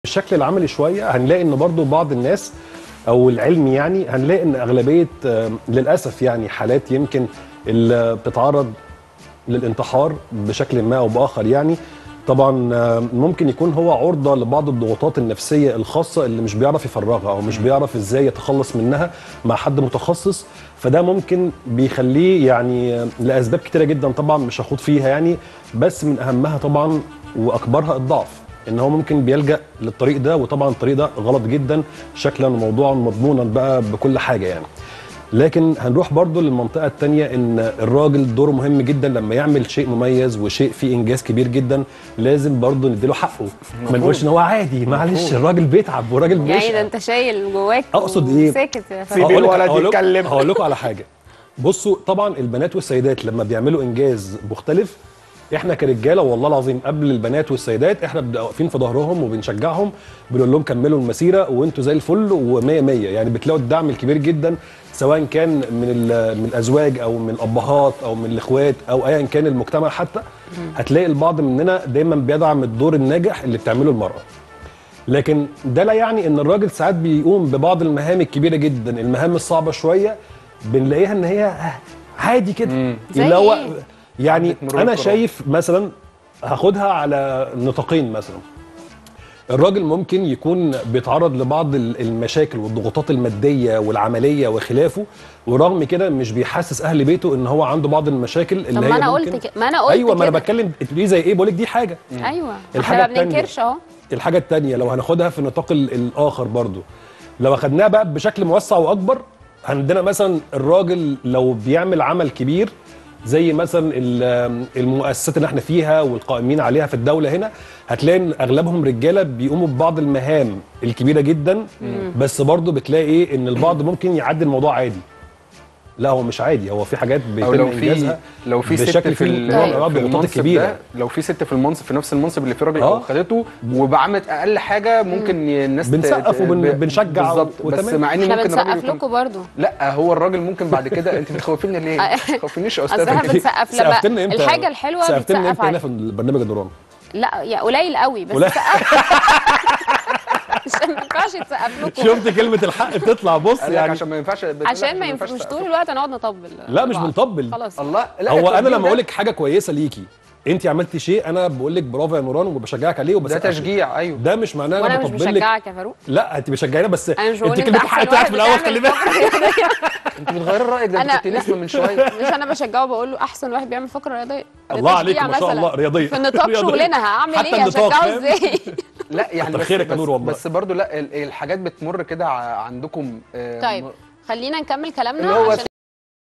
بالشكل العملي شويه هنلاقي ان برضو بعض الناس او العلمي يعني هنلاقي ان اغلبيه آه، للاسف يعني حالات يمكن اللي بتتعرض للانتحار بشكل ما او باخر يعني طبعا آه، ممكن يكون هو عرضه لبعض الضغوطات النفسيه الخاصه اللي مش بيعرف يفرغها او مش بيعرف ازاي يتخلص منها مع حد متخصص فده ممكن بيخليه يعني آه، لاسباب كتيره جدا طبعا مش هخوض فيها يعني بس من اهمها طبعا واكبرها الضعف ان هو ممكن بيلجا للطريق ده وطبعا الطريق ده غلط جدا شكلا وموضوعا مضمونا بقى بكل حاجه يعني لكن هنروح برضو للمنطقة التانية ان الراجل دوره مهم جدا لما يعمل شيء مميز وشيء فيه انجاز كبير جدا لازم برضو نديله حقه ما نقولش ان هو عادي معلش الراجل بيتعب والراجل يعني ده بيشقى انت شايل جواك أقصد إيه؟ ساكت يا سيب فندم هقول لك- الولد هقول لك- يتكلم. هقول لكم على حاجه بصوا طبعا البنات والسيدات لما بيعملوا انجاز مختلف احنا كرجاله والله العظيم قبل البنات والسيدات احنا بنبقى واقفين في ظهرهم وبنشجعهم بنقول لهم كملوا المسيره وانتوا زي الفل و100 100 يعني بتلاقوا الدعم الكبير جدا سواء كان من ال- من الازواج او من الابهات او من الاخوات او ايا كان المجتمع حتى هتلاقي البعض مننا دايما بيدعم الدور الناجح اللي بتعمله المراه لكن ده لا يعني ان الراجل ساعات بيقوم ببعض المهام الكبيره جدا المهام الصعبه شويه بنلاقيها ان هي آه، عادي كده زي اللي هو إيه؟ يعني عدت مرور انا الكرام. شايف مثلا هاخدها على نطاقين مثلا الراجل ممكن يكون بيتعرض لبعض ال- المشاكل والضغوطات الماديه والعمليه وخلافه ورغم كده مش بيحسس اهل بيته ان هو عنده بعض المشاكل اللي طب هي ما انا ممكن- قلت كده ما انا قلت ايوه ما انا كده. بتكلم ليه زي ايه بقول لك دي حاجه ايوه الحاجة احنا ما التانية. بننكرش اهو الحاجه التانية لو هناخدها في النطاق ال- الاخر برضو لو اخدناها بقى بشكل موسع واكبر عندنا مثلا الراجل لو بيعمل عمل كبير زي مثلا ال- المؤسسات اللي احنا فيها والقائمين عليها في الدوله هنا هتلاقي ان اغلبهم رجاله بيقوموا ببعض المهام الكبيره جدا بس برضو بتلاقي ايه ان البعض ممكن يعدي الموضوع عادي لا هو مش عادي هو في حاجات او بيتم لو في انجازها لو في ست بشكل في ال- فيه نوع من في أنواع الضغوطات المنصب الكبيره ده لو في ست في المنصب في نفس المنصب اللي فيه راجل آه. او خدته وبعملت اقل حاجه ممكن الناس ت- بنسقف ت- وبن- ب- بنشجع بالظبط بس وتمام. مع ان احنا ممكن الراجل بنسقف يكون لكم برضو لا هو الراجل ممكن بعد كده انت بتخوفيني ليه؟ ما تخوفينيش يا اصل احنا استاذ بنسقف لما سقفت لنا امتى الحاجه الحلوه سقفت لنا بتسقف امتى هنا عليها في البرنامج الدرامي لا يا قليل قوي بس قليل. سقف مش ما ينفعش يتسقف لكم شفت كلمه الحق تطلع بص قال لك يعني عشان ما ينفعش عشان ما ينفعش مش تسقف. طول الوقت نقعد نطبل لا مش لبعض. بنطبل. خلاص الله لا هو انا التطبيل لما ده- اقول لك حاجه كويسه ليكي انت عملتي شيء انا بقول لك برافو يا نوران وبشجعك عليه ده وبسقف لك. تشجيع ايوه ده مش معناه وانا انا مش بطبل لك بشجعك يا فاروق لا انت بتشجعيني بس انا مش انت بقول كلمه انت حق احسن طلعت واحد في الاول بتعمل خلي بالك فقرة. انت بتغير رايك ده انت أنا- كنت نسمه من شويه مش انا بشجعه بقول له احسن واحد بيعمل فقره رياضيه ده الله عليك تشجيع ما شاء مثلاً. الله رياضيه في نطاق رياضية. شغلنا هعمل حتى ايه النطاق، اشجعه فاهم؟ ازاي لا يعني كتر بس خيرك يا بس, نور والله. بس برضو لا ال- الحاجات بتمر كده ع- عندكم آه، طيب م- خلينا نكمل كلامنا اللي هو عشان